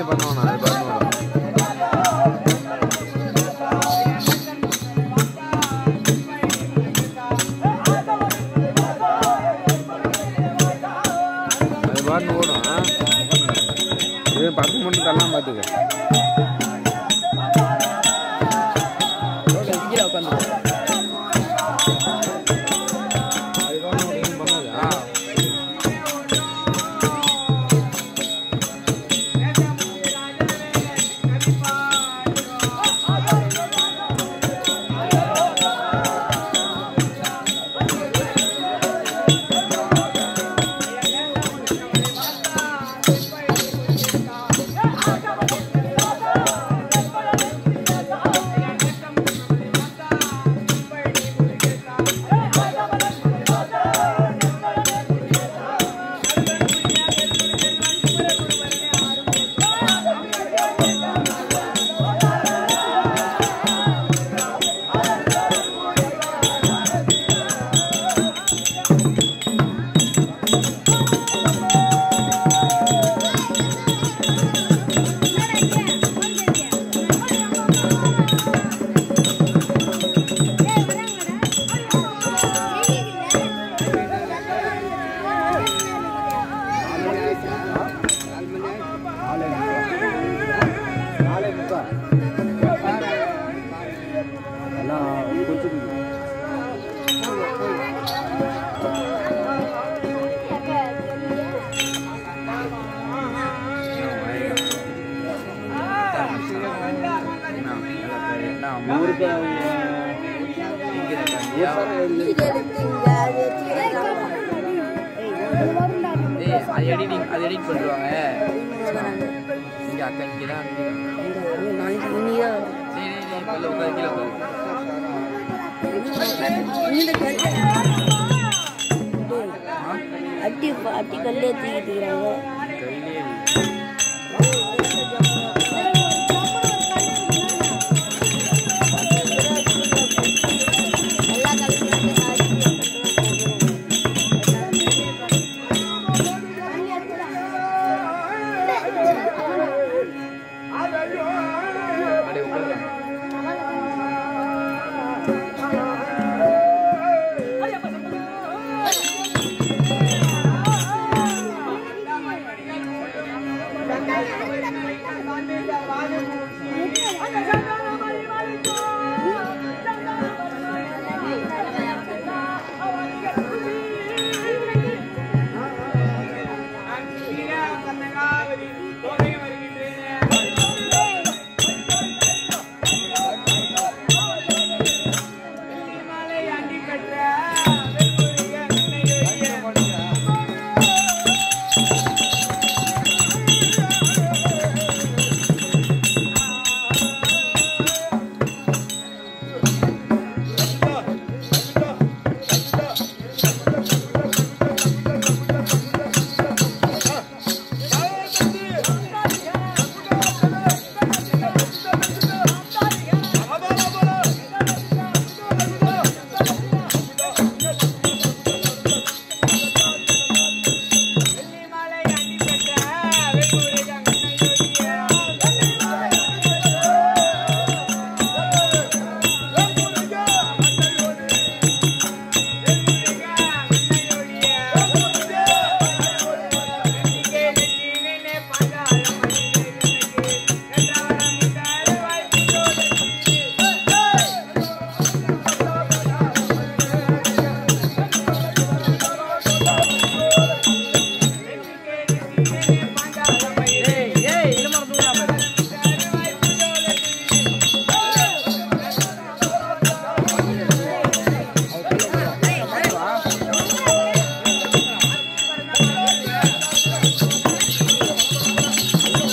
இது பண்ணுவானா அது பண்ணுவானா அது பாட்டு ஓடும் ஆ? இது பத்து மட்டும் தரலாம் பார்த்துக்க கீழே உட்காந்து அது பாட்டு ஓடும் பண்ணாது ஆ ஊருக்கு ஏய் அது எடிட்டிங் அது எடிட் பண்ணுவாங்க இங்க அக்கா இங்கே தான் டேய் டேய் டேய் பல்ல உட்காந்து கீழே உட்காந்து அட்டி அட்டி கல்லே தூக்கிட்டு இருக்கிறாங்க கையிலே எல்லா கல்லையும் அப்படியே உட்காந்து ஏய் ஏய் இல்ல மறந்து விடாம ஆ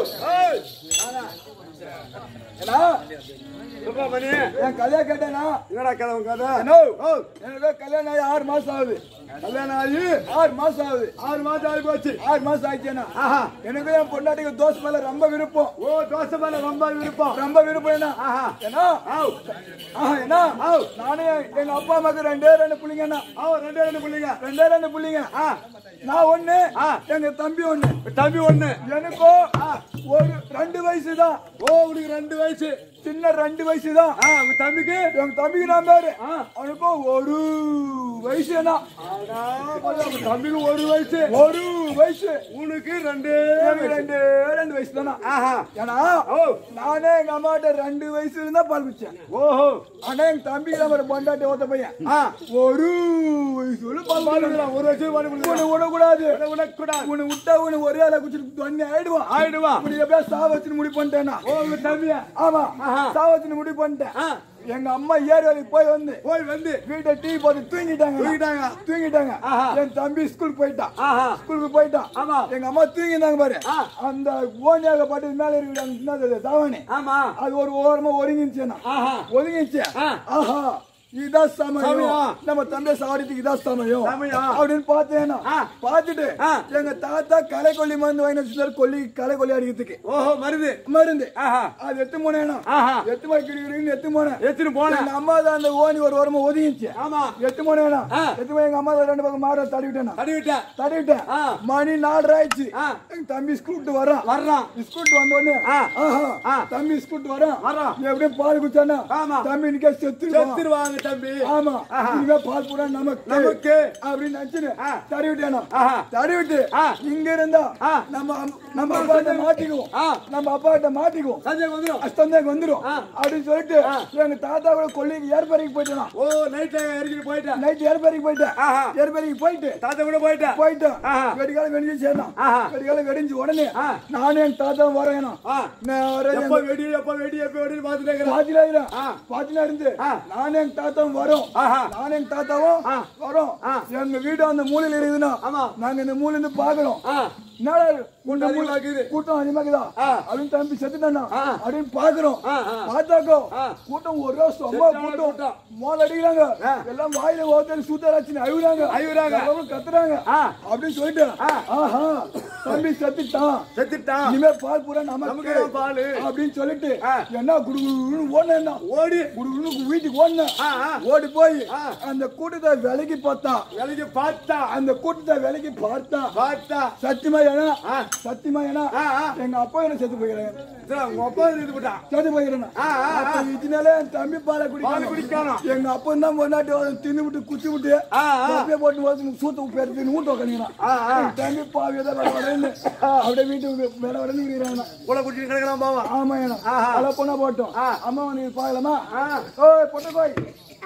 ஏன்னா, சுப்பிரமணி என் கதையை கேட்டேனா என்னடா கதை உன் கதை அண்ணோ, எனக்கு கல்யாணம் ஆகி ஆறு மாசம் ஆகுது கல்யாணம் ஆகி ஆறு மாசம் ஆகுது ஆறு மாதம் ஆகி போச்சு ஆறு மாசம் ஆயிடுச்சேனா ஆஹா எனக்கு என் பொண்டாட்டிக்கு தோசை மேல ரொம்ப விருப்பம் ஓ தோசை மேல ரொம்ப விருப்பம் ரொம்ப விருப்பம் என்ன ஆஹா ஏன்னா ஆவ் ஆஹா என்ன ஆவ் நானே எங்க அப்பா அம்மாக்கு ரெண்டே ரெண்டு பிள்ளைங்க என்ன ஆவ் ரெண்டே ரெண்டு பிள்ளைங்க ரெண்டே ரெண்டு பிள்ளைங்க ஆ நான் ஒண்ணு ஆ. எங்க தம்பி ஒண்ணு தம்பி ஒண்ணு எனக்கும் ஒரு ரெண்டு வயசு தான் ஓ உனக்கு ரெண்டு வயசு சின்ன ரெண்டு வயசு தான் ஆ உங்க தம்பிக்கு எங்க தம்பிக்கு நான் பேரு ஆ. அவனுக்கும் ஒரு வயசு என்ன ஆடா, உங்க தம்பிக்கு ஒரு வயசு ஒரு வயசு உனக்கு ரெண்டு எனக்கு ரெண்டு ரெண்டு வயசு தானே ஆஹா ஏன்னா ஓ நானே எங்க அம்மாட்ட ரெண்டு வயசுல இருந்தா பால் குடிச்சேன் ஓஹோ ஆனா எங்க தம்பிக்கு நம்ம ஒரு பொண்டாட்டி ஓத்த பையன் ஆ ஒரு வயசுல பால் பால் குடிக்கிறான். குடிக்கலாம். ஒரு வயசு பால் குடிக்கலாம். உன்னை விடக்கூடாது உன்னை விடக்கூடாது. உன்னை விட்டா உன்னை ஒரே ஆளை குடிச்சிட்டு தண்ணி ஆயிடுவான் ஆயிடுவான். உன்னை எப்படியா சா வச்சுன்னு முடிவு பண்ணிட்டேனா ஓ உங்க தம்பியா ஆமா ஆஹா. சா வச்சுன்னு முடிவு பண்ணிட்டேன் ஆ எங்க அம்மா ஏரி வரைக்கும் போய் வந்து போய் வந்து வீட்டை டீ போட்டு தூங்கிட்டாங்க தூங்கிட்டாங்க. தூங்கிட்டாங்க ஆஹா. என் தம்பி ஸ்கூலுக்கு போயிட்டான் ஆஹா ஸ்கூலுக்கு போயிட்டான் ஆமா. எங்க அம்மா தூங்கினாங்க பாரு ஆ. அந்த ஓனியாக பாட்டு மேல இருக்கிற அந்த என்னது தாவணி ஆமா அது ஒரு ஓரமா ஒதுங்கிச்சுனா ஆஹா ஒதுங்கிச்சு ஆ. ஆஹா இதான் சமயம் சமயம். நம்ம தம்பி சாவடித்துக்கு இதான் சமயம் சமயம். அப்படின்னு பார்த்தேன்னா ஆ. பார்த்துட்டு ஆ. எங்க தாத்தா களை கொல்லி மருந்து வாங்கி வச்சுட்டாரு கொல்லி களை கொல்லி அடிக்கிறதுக்கு ஓஹோ மருது மருந்து ஆஹா அது எத்து போனேனா ஆஹா எத்து போய் கிடிக்கிறீங்கன்னு எத்து போனேன் எத்தனை போன எங்க அம்மா தான் அந்த ஓனி ஒரு ஓரமா ஒதுங்கிச்சு ஆமா எட்டு மணி வேணாம் ஆ. எட்டு மணி எங்க அம்மா தான் ரெண்டு பக்கம் மாற தடவிட்டேன் தடிவிட்ட தடவிட்டேன் ஆ. மணி நாலரை ஆயிடுச்சு ஆ. எங்க தம்பி ஸ்கூட்டு வரான் வர்றான் ஸ்கூட்டு வந்த உடனே ஆ. ஆஹா ஆ. தம்பி ஸ்கூட்டு வரான் வர்றான். நீ எப்படியும் பால் குடிச்சானா ஆமா. தம்பி இன்னைக்கே செத்துருவான் செத்துருவாங்க தம்பி ஆமா ஆஹா. இனிமே பால் பூரா நமக்கு நமக்கு. அப்படின்னு நினைச்சுன்னு ஆ. தடவிட்டேனா ஆஹா. தடவிட்டு ஆ. இங்க இருந்தா ஆ. நம்ம அம்- நம்ம அப்பாட்ட மாட்டிக்குவோம் ஆ. நம்ம அப்பாட்ட மாட்டிக்குவோம் சஞ்சய் வந்துடும் அஸ்தந்தேக்கு வந்துரும் ஆ. அப்படின்னு சொல்லிட்டு எங்க தாத்தா கூட கொல்லிக்கு ஏற்பறைக்கு போயிட்டான் ஓ நைட்ல இறக்கிட்டு போயிட்டேன் நைட் ஏற்பறைக்கு போயிட்டேன் ஆஹா. ஏற்பறைக்கு போயிட்டு தாத்தா கூட போயிட்டேன் போயிட்டோம் ஆஹா. வெடிகாலம் வெடிஞ்சு சேர்ந்தான் ஆஹா. வெடிகாலம் வெடிஞ்சு உடனே ஆ. நானும் என் தாத்தா வரேன் ஆ நான் வரேன் எப்ப வெடி எப்ப வெடி எப்ப வெடி பாத்துட்டே இருக்கிறேன் பாத்தினா ஆ. பாத்தினா இருந்து ஆ. நானும் என் தாத்தாவும் வரோம் ஆஹா. நானும் என் தாத்தாவும் ஆ. வரோம் ஆ. எங்க வீடு அந்த மூலையில இருக்குதுன்னா ஆமா. நாங்க இந்த மூலையில இருந்து பாக்குறோம் ஆ என்னடா கூட்டம் அதிகமா இருக்குது. கூட்டம் அதிகமாக்குதா ஆ. அப்படின்னு தம்பி செத்துட்டானா ஆ. அப்படின்னு பாக்குறோம் ஆ, ஆ. பார்த்தாக்கோ ஆ. கூட்டம் ஒரு ரொம்ப செத்தான கூட்டம் கூட்டம். மோல் அடிக்கிறாங்க ஆ. எல்லாம் வாயில ஓத்தல் சூத்தராச்சு அழுகுறாங்க அழுகுறாங்க. எல்லாரும் கத்துறாங்க ஆ. அப்படின்னு சொல்லிட்டு ஆ. ஆஹா தம்பி செத்துட்டான் செத்துட்டான் இனிமே பால் பூரா நமக்கு நமக்கு தான் பாலு. அப்படின்னு சொல்லிட்டு ஆ. என்ன குடுகுடுன்னு ஓடினா ஓடி குடுகுடுன்னு வீட்டுக்கு ஓடினேன் ஆ, ஆ. ஓடி போய் ஆ. அந்த கூட்டத்தை விலைக்கு பார்த்தா வேலைக்கு பார்த்தா அந்த கூட்டத்தை விலைக்கு பார்த்தா பார்த்தா சத்தியமா ஏன்னா ஆ. சத்தியமா ஏன்னா ஆ, ஆ. எங்க அப்பா என்ன செத்து போயிடுறேன் சரி, உங்க அப்பா இது போட்டான் செத்து போயிடுறேன் ஆ, ஆ, ஆ. அப்ப இதனால என் தம்பி பாலை பால் குடிக்கணும் குடிக்கணும். எங்க அப்பா தான் பொண்டாட்டி தின்னு விட்டு குத்தி விட்டு ஆ, ஆ. அப்படியே போட்டு வந்து சூத்த பேர் ஊட்ட உட்காந்துக்கிறான் ஆ, ஆ. என் தம்பி பாவி ஏதோ வர வரேன்னு அப்படியே வீட்டுக்கு வேலை வரேன்னு இருக்கிறாங்க கூட குடிச்சு கிடக்கலாம் பாவா ஆமா ஏன்னா ஆஹா. அல பொண்ணா போட்டோம் ஆ. அம்மா நீ பாக்கலாமா ஆ. ஓய் பொட்ட கோய்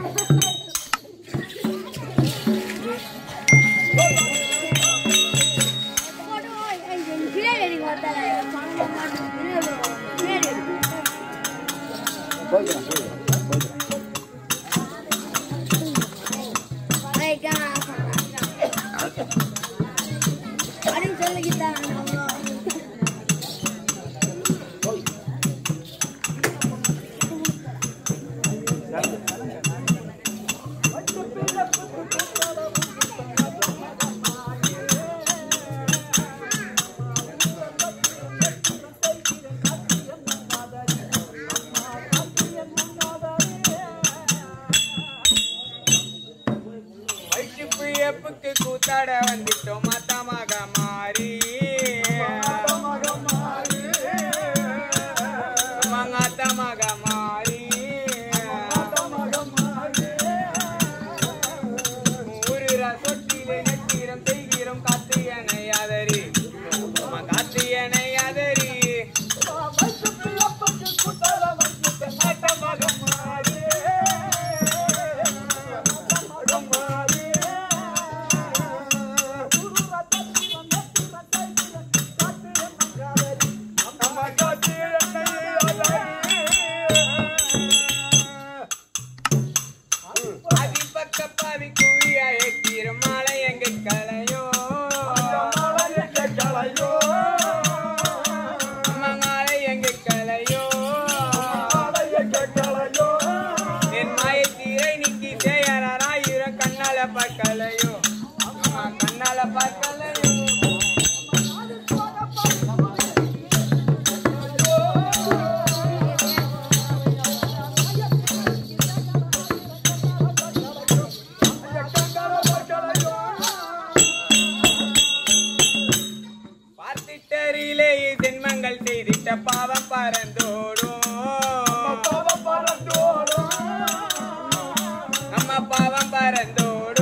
பின்னாடி பின்னாடி அப்படின்னு சொல்லிக்கிட்டாங்க வயிற்றுப்பு எப்புக்கு கூத்தாட வந்துட்டோம் மத்தமாக மாறி மங்காத்தமாக மாறி ஊருற சொட்டிலே நெட்டிரம் செய்கிறோம் காத்து எனை அதறி காத்து எனை அதறி மண்ணிலே ஜென்மங்கள் செய்திட்ட பாவம் பறந்தோடும் பாவம் பறந்தோடும் நம்ம பாவம் பறந்தோடும்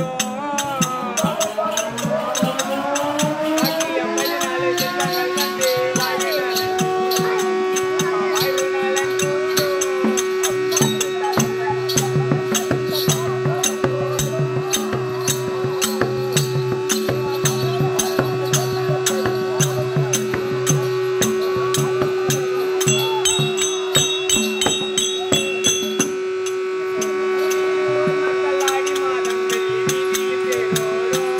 அக்கியம்மனாலே ஜென்மங்கள் வந்து வாழ்வினால் வாழ்வினால் மக்கள் ஆடி மாதம் வீதியில் தேரோடும்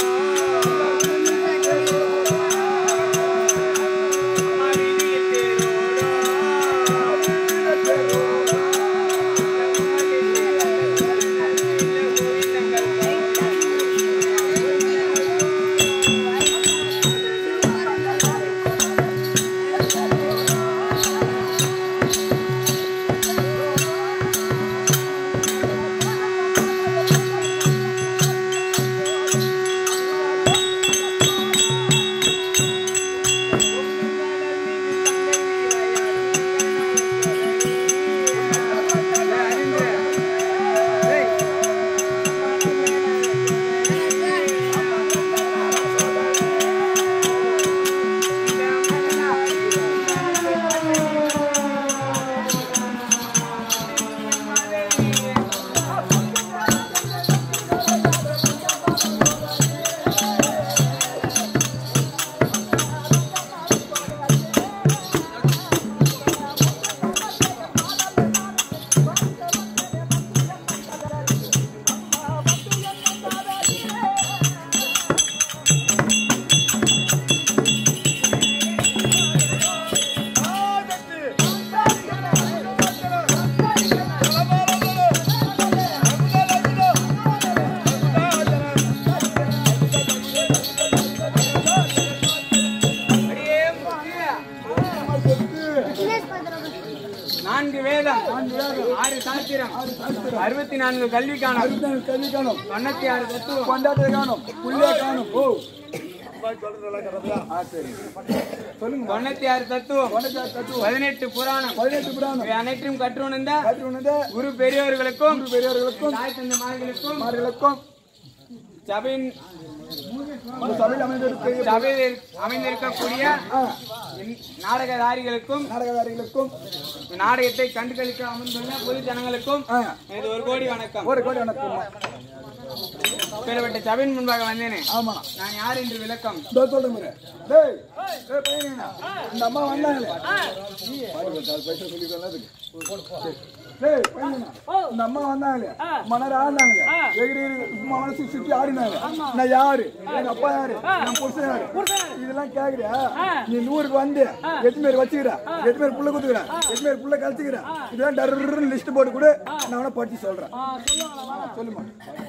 அம்மா வீதியில் தேரோடும் நான்கு வேதம் ஆறு சாஸ்திரம் அறுபத்தி நான்கு கல்வி காணும் அறுபத்தி கல்வி காணும் தொண்ணூத்தி ஆறு தத்துவம் கொண்டாட்டத்தை காணும் புள்ளிய காணும் ஓ ஆ, சரி சொல்லுங்க தொண்ணூத்தி ஆறு தத்துவம் கொண்டாட்ட தத்துவம் பதினெட்டு புராணம் பதினெட்டு புராணம் இவை அனைத்தையும் கற்றுணர்ந்த காற்று உணர்ந்த குரு பெரியவர்களுக்கும் பெரியவர்களுக்கும் தாய் தந்தைமார்களுக்கும் மார்களுக்கும் சபையின் அந்த சபையில் அமைந்திருக்கிற சபையில் அமைந்திருக்கக்கூடிய ஆ, நாடகதாரிகளுக்கும் நாடகதாரிகளுக்கும் நாடகத்தை கண்டுகளிக்க அமர்ந்துள்ள பொது ஜனங்களுக்கும் ஆ, எனது ஒரு கோடி வணக்கம் ஒரு கோடி வணக்கம் இப்பேற்பட்ட சபையின் முன்பாக வந்தேனே ஆமா நான் யார் என்று விளக்கம் இதோ சொல்றேன் பாரு. டேய் டேய் பையனா இந்த அம்மா வந்தாங்களே பாரு, பாரு, அது பைசா சொல்லி சொன்னதுக்கு. டேய் பையனா இந்த அம்மா வந்தாங்களே மணர ஆடினாங்களே எகிரி சும்மா மனசு சுத்தி ஆடினாங்க நான் யாரு எங்க அப்பா யாரு என் புருஷன் யாரு இதெல்லாம் கேக்குறியா நீ நூறுக்கு வந்து எட்டு பேர் வச்சுக்கிற எட்டு பேர் புள்ள குத்துக்கிற எட்டு பேர் புள்ள கழிச்சுக்கிற இதெல்லாம் டர்ன்னு லிஸ்ட் போட்டு கூட நான் வேணா படிச்சு சொல்றேன் சொல்லுமா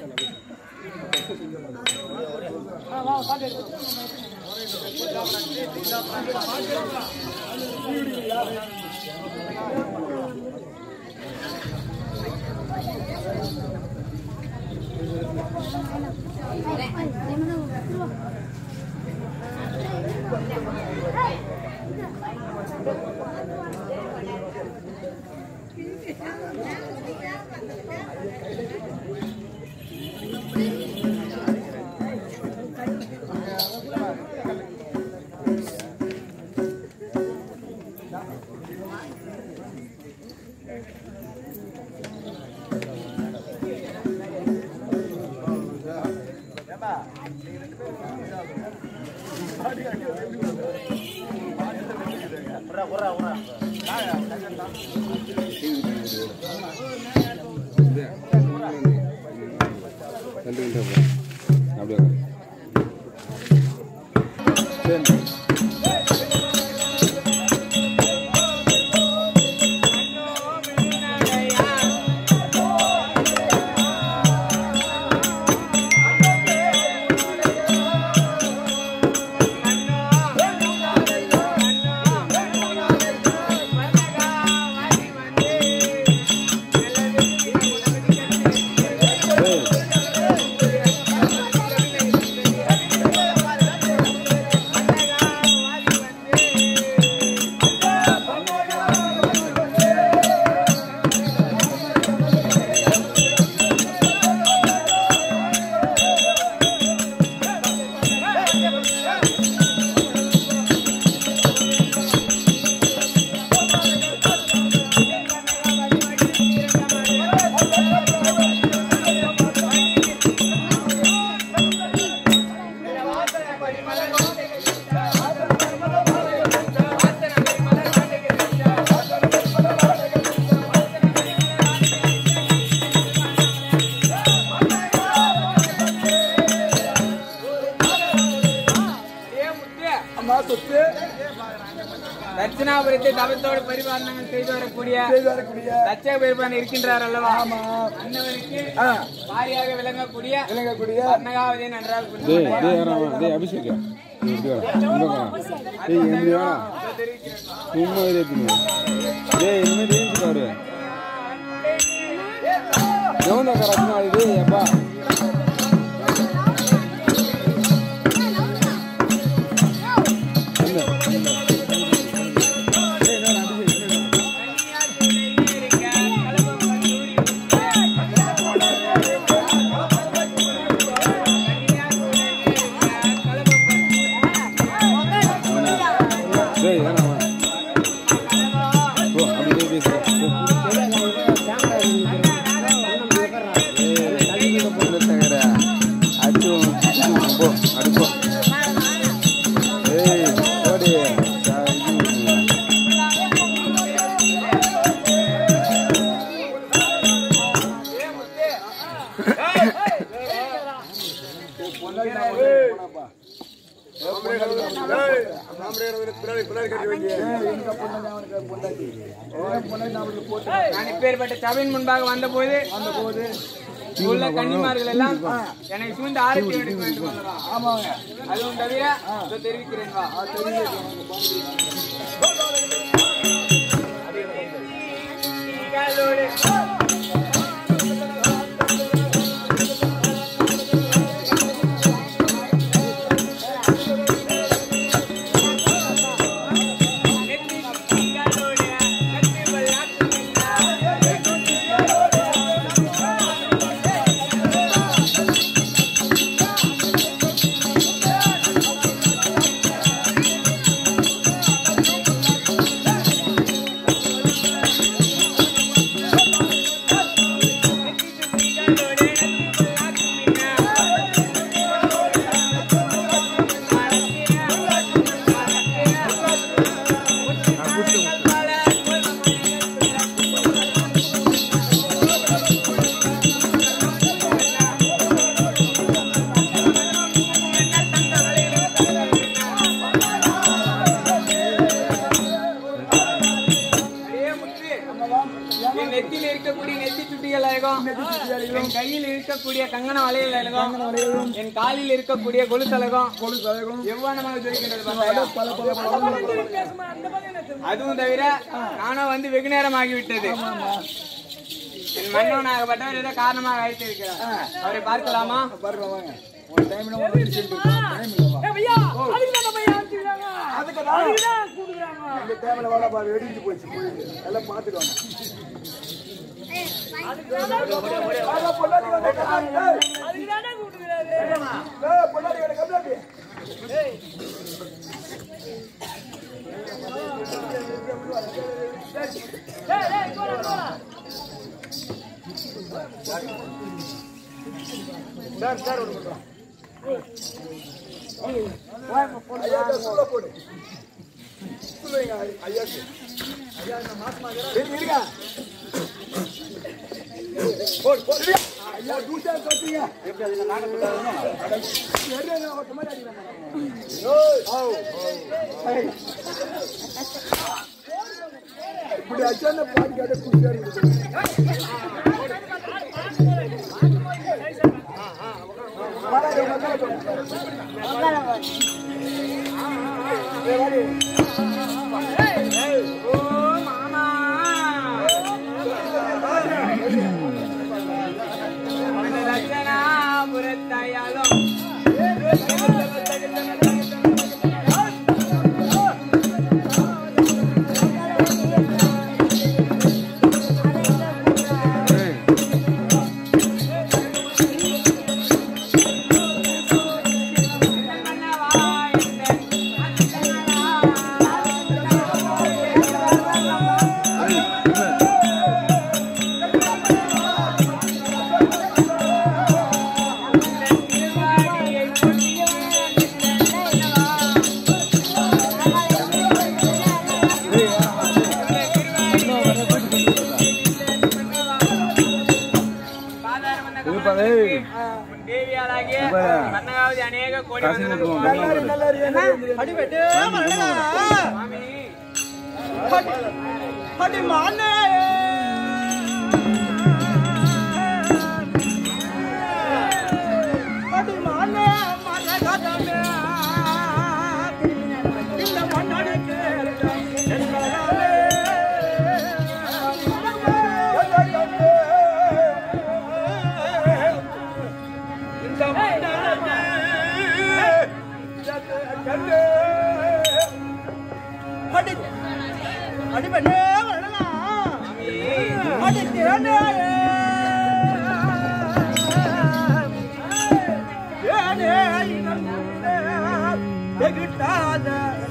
ரெண்டு கிலோ அப்படியே சரி மன்னகா அம்மா சொத்து தட்சிணாபுரத்தை தவத்தோடு பரிபாலனங்கள் செய்து வரக்கூடிய செய்து வரக்கூடிய தட்சக பெருமான் இருக்கின்றார் அல்லவா ஆமா அன்னவருக்கு ஆ, வாரியாக விளங்கக்கூடிய விளங்கக்கூடிய கர்ணகாவதி நன்றாக டேய் புரிந்து டேய் யாரா டேய் அபிஷேக் நீ இப்படி வா இங்க வா டேய் எம்பி வா சும்மா இரு நீ டேய் என்ன ரேஞ்ச் பாரு எவன்டா கரெக்டா இது எப்பா இல்ல டேய் நான் அபிஷேக் டேய் யாரா வா போ அப்படியே பேசு அடிச்சு போ அடிப்போ ஏய் ஓடி எங்க பொண்ணு அவனுக்கு பொண்டாட்டி என் பொண்டாட்டி அவனுக்கு போட்டு நான் இப்பேற்பட்ட சபையின் முன்பாக வந்தபோது வந்தபோது உள்ள கன்னிமார்கள் எல்லாம் என்னை சூழ்ந்து ஆரத்தி எடுக்க வேண்டும் அல்லவா ஆமாங்க அதுவும் தவிர இதோ தெரிவிக்கிறேன் வா நீங்களோடு என் நெத்தியில் இருக்கக்கூடிய நெத்தி சுட்டிகள் அழகும் என் கையில் இருக்கக்கூடிய கங்கண வளையல் அழகும் என் காலில் இருக்கக்கூடிய கொலுசு அழகும் கொழுந்து அழகும் எவ்வளவு ஜொலிக்கின்றது பார்த்தாயா? பல பல பல அதுவும் தவிர நானும் வந்து வெகு நேரம் ஆகிவிட்டது என் மன்னவனாகப்பட்டவர் ஏதோ காரணமாக அழைத்து இருக்கிறார் அவரை பார்க்கலாமா பாருங்க வாங்க ஒரு டைம்ல ஒரு டிசைன் டைம் இல்ல வா அதுக்கு தான் இந்த டைம்ல வாடா பாரு வெடிஞ்சு போச்சு போயிடு எல்லாம் பாத்துக்கோங்க வாடா, பொண்டாட்டி வந்து கம்ப்ளைண்ட். ஏய். ஏய், பொண்டாட்டி வந்து கம்ப்ளைண்ட். சார் சார் ஒரு நிமிஷம். ஐயா இந்த சூளை போடு சொல்லுங்க ஐயாக்கு ஐயா இந்த மாசமாக இருங்க இருங்க போடு போடு இருங்க. ஐயா தூசா கட்டுங்க சரி நான் ஒரு மாதிரி அடிக்கிறேன் ஓய் ஆவ் ஏய். இப்படி அச்சான பாட்டு கேட்ட குடிச்சா இருக்குது வராது, வராது. ஏய், வாடி. ஓ மாமா அந்த லட்சணாபுரத்தாயாலும் அடியாளாகிய பாரு. கண்ணகாவதி அநேக கோடி காசு வந்தனம் கொடுத்துருவோம் சுவாமி. வெளியே நல்லாரு, நல்லாரு, அடிபட்டு சுவாமி அடிமானே அடிமானே மரகதமே இந்த மண்ணடிக்கு என்பதாலே இந்த மண்ணடிக்கு கண்டு அடி அடிபண்ணே வரலாம் அடி திறனே ஏனே இனமுன்னே வெகுட்டாத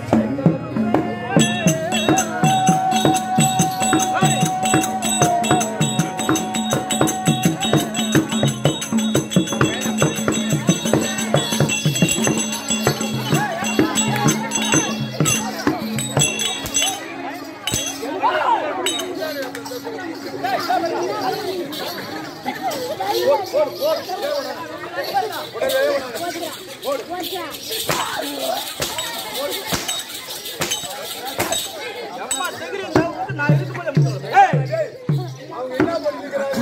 அவங்க என்ன பண்ணிக்கிறாங்க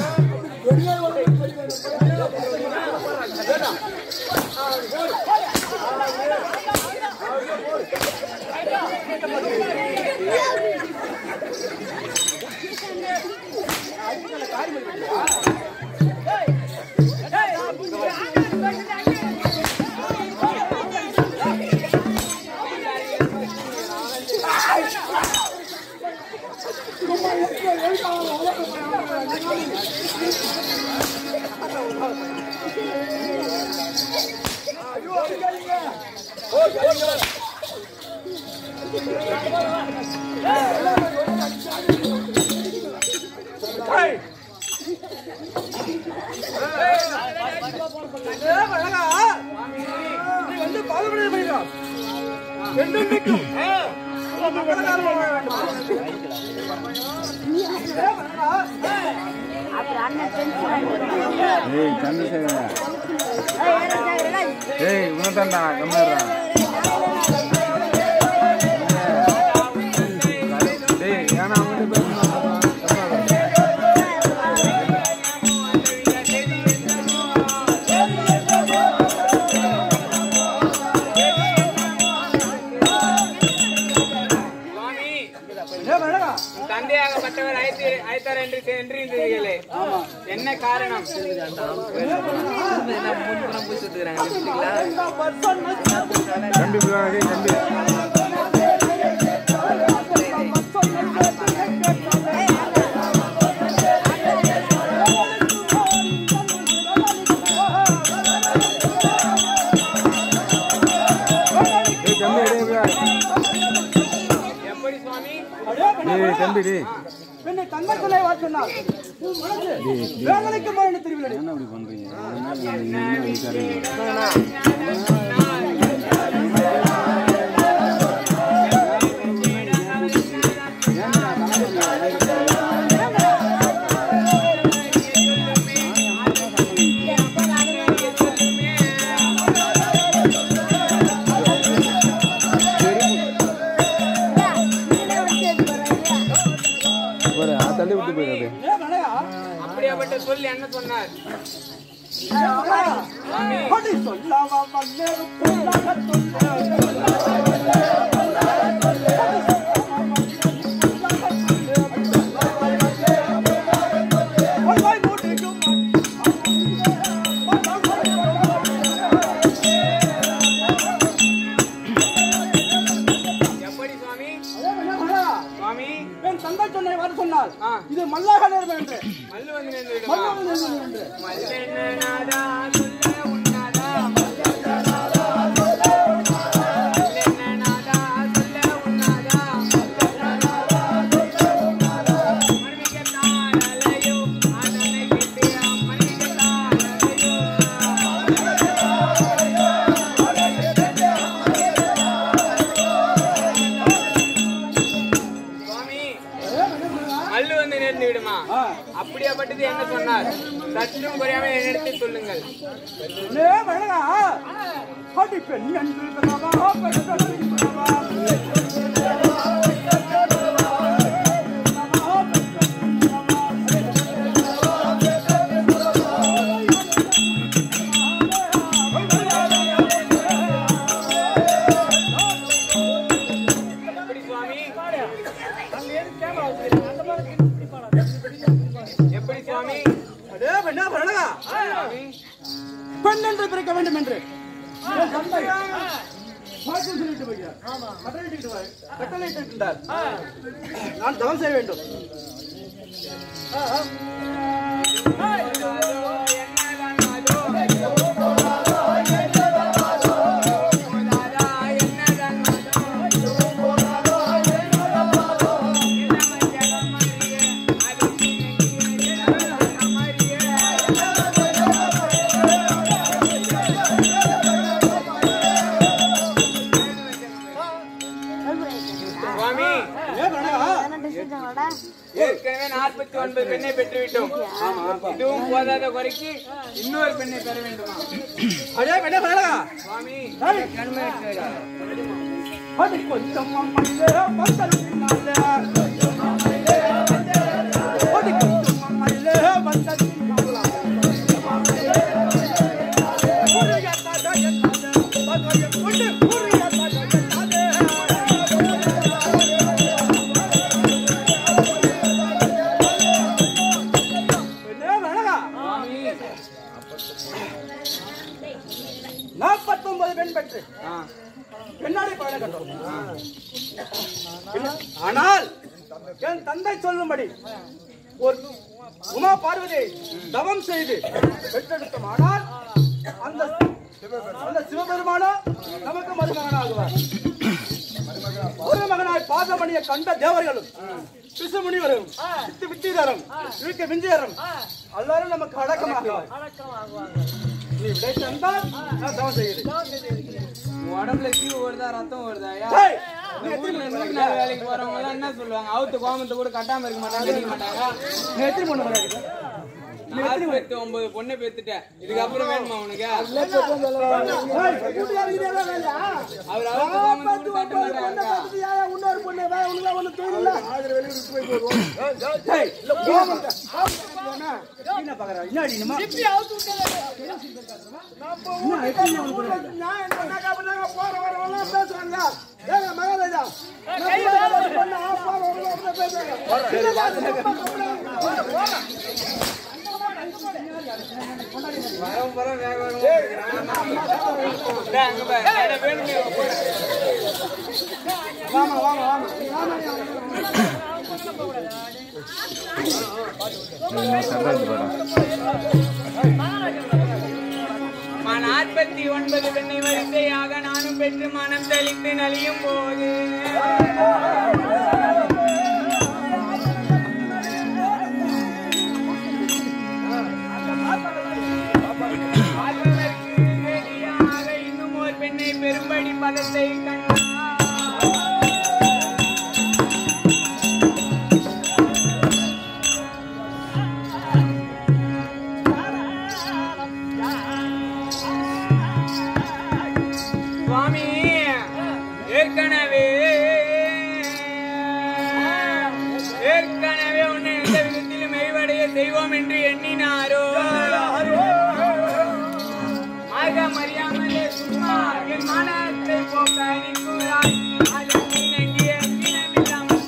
நீ வந்து பாதுகாப்பு பண்ணிடா ரெண்டும் நிற்கும் அப்புறம் அண்ணன் டென்ஷன் ஏய் சந்திரசேகரன் ஏய் உனதான்டா கம்மிடுறா டேய் ஏன்னா அவங்க பேசணும் சுவாமி உன் தந்தையாகப்பட்டவர் அழைத்து அழைத்தார் என்று சென்றிருந்தீர்களே என்ன காரணம் என்ன மூணு புறம் போய் சுத்துக்கிறாங்க தம்பி புள்ளாங்க, டேய் தம்பி ஏய் தம்பி டேய் புள்ளா. எப்படி சுவாமி டேய் தம்பி டேய் என்னை தந்தை சொல்லை வா சொன்னார் உன் மனசு வேதனைக்கு மரண திருவிழா என்ன அப்படி பண்றீங்க அதனால நீங்க இன்னும் விசாரிங்க ஒரு தள்ளி விட்டு போயிடாது அப்படியாப்பட்ட சொல் என்ன சொன்னார் அப்படி சொல்லாம மன்னேறு பொல்லாத தொல்லை. வாய் மூடிக்கும் எப்படி சுவாமி மகா, சுவாமி என் தந்தை சொன்னை வர சொன்னார் ஆ. இது மல்லாக நேரம் என்று மல்லு வந்து நின்று விடுமா மல்லாக நேரம் என்று மல்லென்னநாதா சொல்ல உண்ணாதா மல்லென்னநாதா சொல்ல உண்ணாதா மணிக்கத்தான் அலையோ அதனை கேட்டு மணிக்கத்தான் அலையோ சுவாமி மல்லு வந்து நேர்ந்து விடுமா அப்படியாப்பட்டது என்ன சொன்னார் சற்றும் குறையாமல் என்னிடத்தில் சொல்லுங்கள் லே வழங்கா அடி பெண் என்று பிறவா, பெண் பிறவா. எப்படி சுவாமி எப்படி சுவாமி அடே பெண்ணா வழங்கா சுவாமி பெண் என்று பிறக்க வேண்டும் என்று என் தந்தை மாற்றி சொல்லிட்டு போகிறார். கட்டளையிட்டு வா- கட்டளையிட்டு இருக்கின்றார். நான் தவம் செய்ய வேண்டும் சுவாமி ஏ வழங்கா ஏற்கனவே நாற்பத்தி ஒன்பது பெண்ணை பெற்றுவிட்டோம் இதுவும் போதாத குறைக்கு இன்னொரு பெண்ணை பெற வேண்டுமா அடே பெண்ணா வழங்கா சுவாமி அது கொஞ்சம் அம்மையிலே வந்ததினாலே. அது கொஞ்சம் அம்மையிலே வந்ததினாலே. புரியத்தாத என்னாலே, பகையைக் கொண்டு புரியத்தாத என்னாலே. பெண்ணே வழங்கா. நாற்பத்தொன்பது பெண் பெற்று ஆ, பின்னாடி பாட கண்டோம் ஆனால் என் தந்தை சொல்லும்படி ஒரு உமா பார்வதி தவம் செய்து பெற்றெடுத்தோமானால் அந்த அந்த சிவபெருமானோ நமக்கு மருமகனாகுவார் ஒரு மகனாய் பாதமணியை கண்ட தேவர்களும் பிசுமுனிவரும் வித்து வித்திதரும் இருக்க விஞ்சியரும் எல்லாரும் நமக்கு அடக்கமாகுவார் நீ விடை தந்தால் நான் தவம் செய்கிறேன் உன் உடம்புல சீவு ஓடுதா ரத்தம் ஓடுதா ஐயா? ஹேய்! இந்த ஊர்ல நூறு நாள் வேலைக்கு போறவங்க எல்லாம் என்ன சொல்லுவாங்க அவுத்து கோமத்தை கூட கட்டாம இருக்க மாட்டாங்க கட்டிக்க மாட்டாங்க நீ எத்தனை பொண்ணு வராது நாற்பத்தி ஒன்பது பொண்ணை பெத்துட்டேன் இதுக்கப்புறம் வேணுமா உனக்கு அவர் அவுத்து கோமத்தை கூட கட்ட மாட்டாங்க வரம் வரம் வேக வேகம் அங்க பாரு என்ன வேணுமே நாற்பத்தி ஒன்பது பெண்ணை வரிசையாக நானும் பெற்று மனம் தெளித்து நலியும் போது பார்ப்பதற்கு வேடியாக இன்னும் ஒரு பெண்ணை பெரும்படி பதத்தை கண்டார் சுவாமி ஏற்கனவே ஏற்கனவே உன்னை எந்த விதத்திலும் மெய்வடைய செய்வோம் என்று எண்ணினாரோ மார்க்கம் அறியாமலே சும்மா என் மனத்தை போக்க நிற்கிறாய் அதன் இணங்கிய இனமில்லாமல்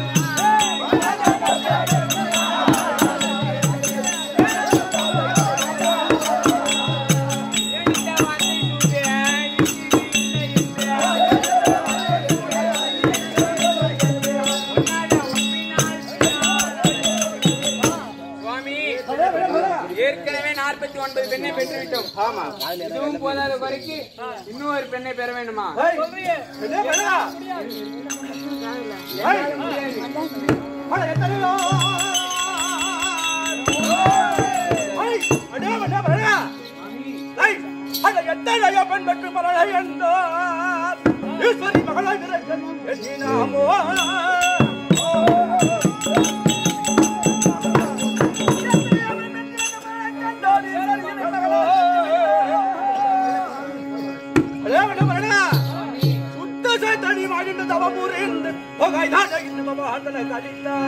எந்த வார்த்தை சுவாமி ஏற்கனவே நாற்பத்தி ஒன்பது பெண்ணை பெற்றுவிட்டோம் ஆமா இதுவும் போதாத குறைக்கு இன்னும் ஒரு பெண்ணை பெற வேண்டுமா எத்தனையோ பெண் பெற்று மகளை என்றார் ஈஸ்வரி மகளாய் எண்ணினாமோ தவமுறிந்து புகைதாட இன்னும் வாழ்ந்தன கழிந்தா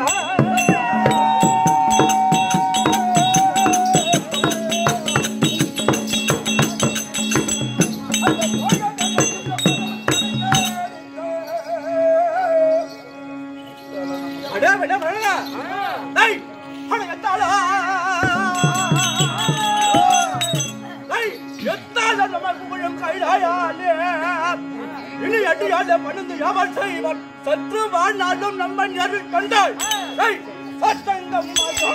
அடே விட விட டேய் அட எத்தாளா டேய் எத்தாள நம்ம கும்பலும் கைடாயாலே இனி அடியாலே பணிந்து எவன் செய்வன் சற்று வாழ்நாளும் நம்ம நேரில் கண்டாய் டேய் சத்தங்கம்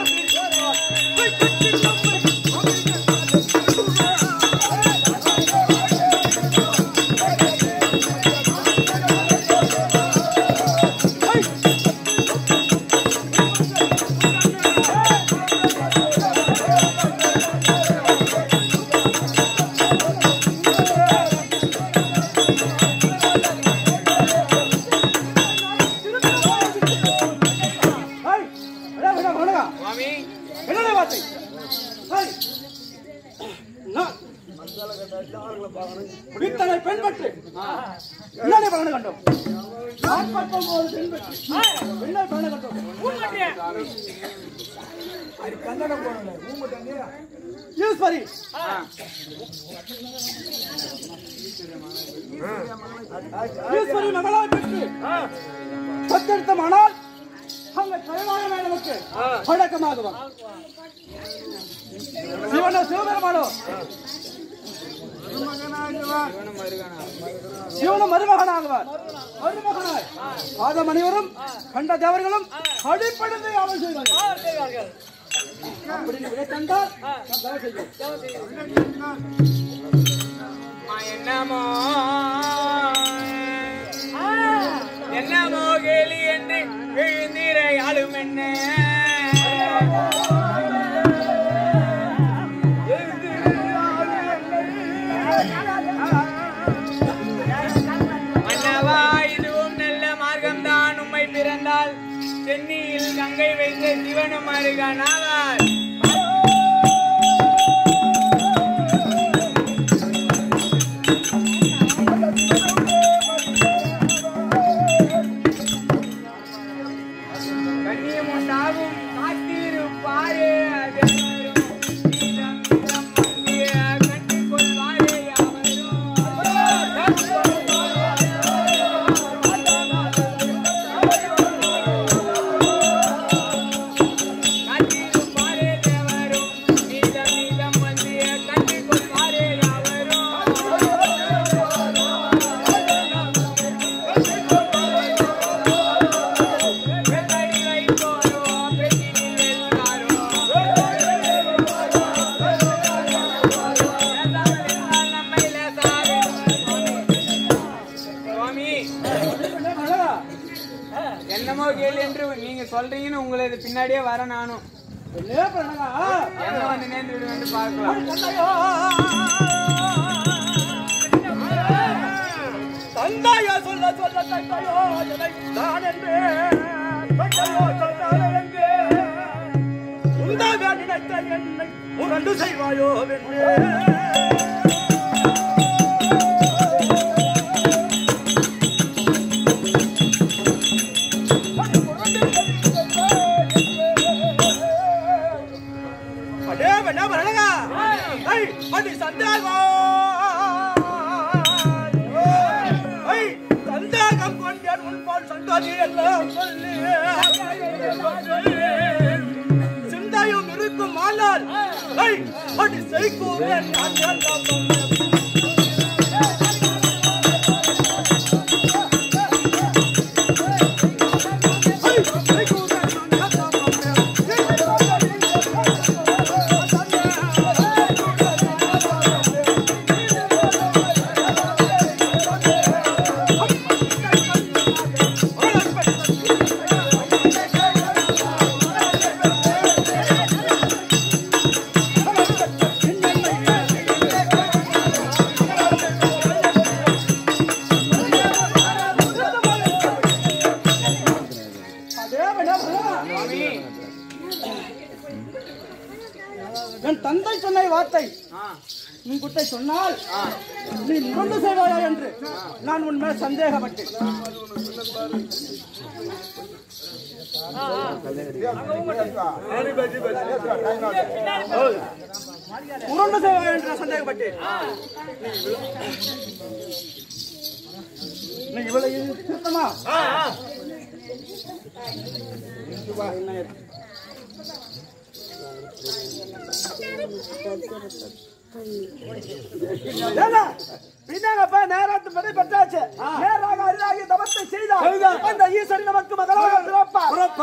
ஏய், அடே, விட, விடுங்க. சுவாமி என்னடா வார்த்தை ஏய், நான் இத்தனை பெண் பற்று என்னடா பகன கண்டோம் நாற்பத்தொன்பது பெண் பற்று என்ன பகன கண்டோம் அது கன்னடம் போனல ஊம்பட்டங்க ஈஸ்வரி ஈஸ்வரி மகளாய் பெற்று சத்தெடுத்த மனால் அங்க கயவான மேடமுக்கு அடக்கமாகுவான் சிவன சிவபெருமானோ சிவன மருமகனாகுவார் மருமகனாய் பாதம் அனைவரும் கண்ட தேவர்களும் அடிப்படைந்து யாவை செய்வார்கள் அப்படி நீ விடை கண்டால் நான் தவறு செய்வேன். அம்மா, என்னமோ என்னமோ கேலி என்று எழுந்திரை ஆளும் என்ன மன்னவா இதுவும் நல்ல மார்க்கம்தான் உம்மை பிறந்தால் சென்னியில் கங்கை வைத்த சிவனும் அருகனாவார் கண்ணியம் உண்டாகும் காத்திருப்பாரே அதெவரும் நீதம் நிறம் மங்கிய கண்டுகொள்வாரே காத்திருப்பாரே தேவரும் நீதம் நீதம் மங்கிய கண்டுகொள்வாரே யாவரும் வெள்ளடி வைத்தோரோ பெண்ணினில் எல்லாரோ நம்மை லேசாவே சுவாமி என்னமோ கேள்வி என்று நீங்க சொல்றீங்கன்னு உங்களை இது பின்னாடியே வர நானும் என்ன பண்ணா என்ன வந்து நேர்ந்து விடுவேன் பார்க்கலாம் தந்தாயா சொல்ல சொல்ல தந்தாயோ எதை நான் என்று தந்தாயோ சொன்னாலே என்று உண்டாக நினைத்த என்னை உரண்டு செய்வாயோ வென்று அடே என்ன பண்ணலங்க ஐய் அடி சந்தாகோ ஐய் சந்தாகம் கொண்டேன் உன்பால் சந்தாதி எல்லாம் சொல்லி சிந்தையும் இருக்கும் ஆனால் ஐய் அடி செய்கூறேன் நான் எல்லாம் என் தந்தை சொன்ன வார்த்தை உன்கிட்ட சொன்னால் நீ கொண்டு செய்வாயா என்று நான் உன் மேல் சந்தேகப்பட்டேன் உருண்டு செய்வாயா என்று நான் சந்தேகப்பட்டேன் நீ இவ்வளவு திருத்தமா ஏங்க, பின்னாங்கப்பா நேராத்து படி பெற்றாச்சு நேராக அரிதாகி தவத்தை செய்தார் அந்த ஈஸ்வரி நமக்கு மகளாக பிறப்பார்